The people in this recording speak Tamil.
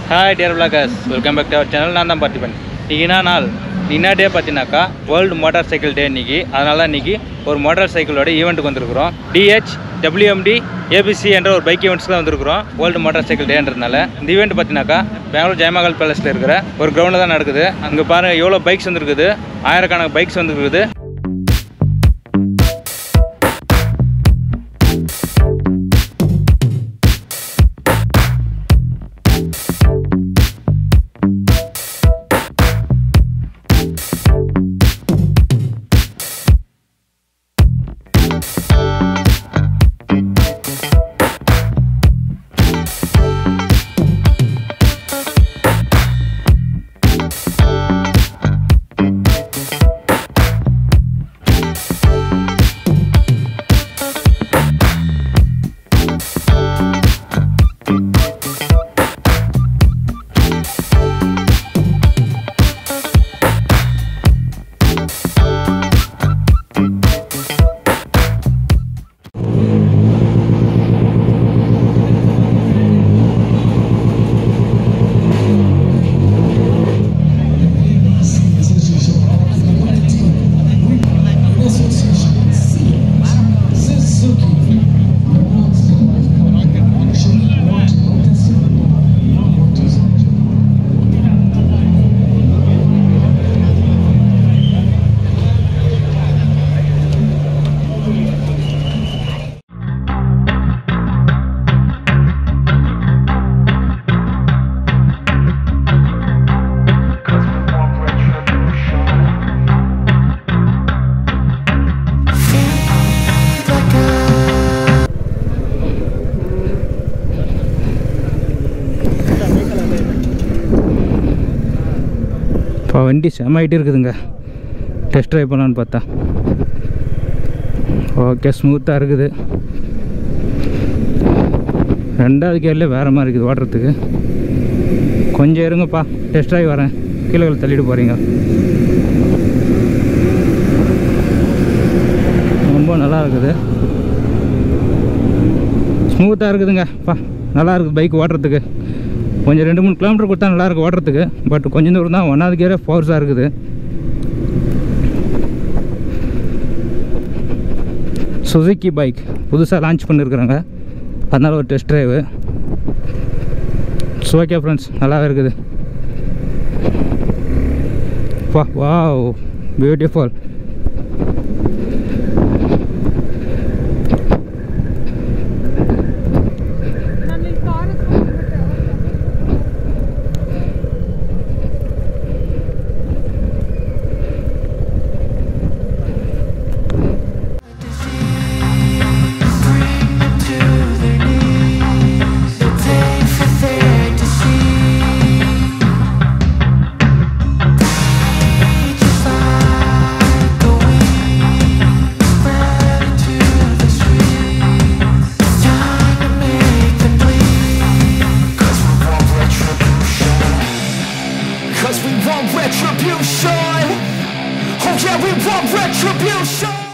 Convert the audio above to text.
hi dear bloggers welcome back to our channel நான் தான் பார்த்திபன் இன்றைக்கி என்ன நாள் என்ன டே பார்த்தீங்கன்னாக்கா வேர்ல்டு மோட்டார் சைக்கிள் டே இன்னைக்கு அதனால் இன்னைக்கு ஒரு மோட்டார் சைக்கிளோட ஈவெண்ட்டுக்கு வந்திருக்கிறோம் டிஹெச் டபிள்யூஎம்டி ஏபிசி என்ற ஒரு பைக் ஈவெண்ட்ஸ்க்கு தான் வந்திருக்கிறோம் வேர்ல்டு மோட்டார் சைக்கிள் டேன்றதுனால இந்த ஈவெண்ட் பார்த்தீங்கன்னாக்கா பெங்களூர் ஜெயமகால் பேலஸில் இருக்கிற ஒரு கிரவுண்டில் தான் நடக்குது அங்கே பாருங்கள் எவ்வளோ பைக்ஸ் வந்துருக்குது ஆயிரக்கணக்கான பைக்ஸ் வந்துருக்குது இப்போ வண்டி செம்மாயிட்டு இருக்குதுங்க டெஸ்ட் ட்ரைவ் பண்ணலான்னு பார்த்தா ஓகே ஸ்மூத்தாக இருக்குது ரெண்டாவது கேர்லேயே வேறு மாதிரி இருக்குது ஓட்டுறதுக்கு கொஞ்சம் இருங்கப்பா டெஸ்ட் ட்ரைவ் வரேன் கீழே தள்ளிட்டு போகிறீங்க ரொம்ப நல்லா இருக்குது ஸ்மூத்தாக இருக்குதுங்க பா நல்லா இருக்குது பைக் ஓட்டுறதுக்கு கொஞ்சம் ரெண்டு மூணு கிலோமீட்டர் கொடுத்தா நல்லா இருக்கு ஓட்டுறதுக்கு பட் கொஞ்சம் தூரம் தான் ஒன்றாவது கேரே ஃபோர்ஸாக இருக்குது சுசுக்கி பைக் புதுசாக லான்ச் பண்ணியிருக்கிறாங்க அதனால் ஒரு டெஸ்ட் ட்ரைவு ஓகே ஃப்ரெண்ட்ஸ் நல்லாவே இருக்குது வா wow beautiful Cause we want retribution Oh yeah, we want retribution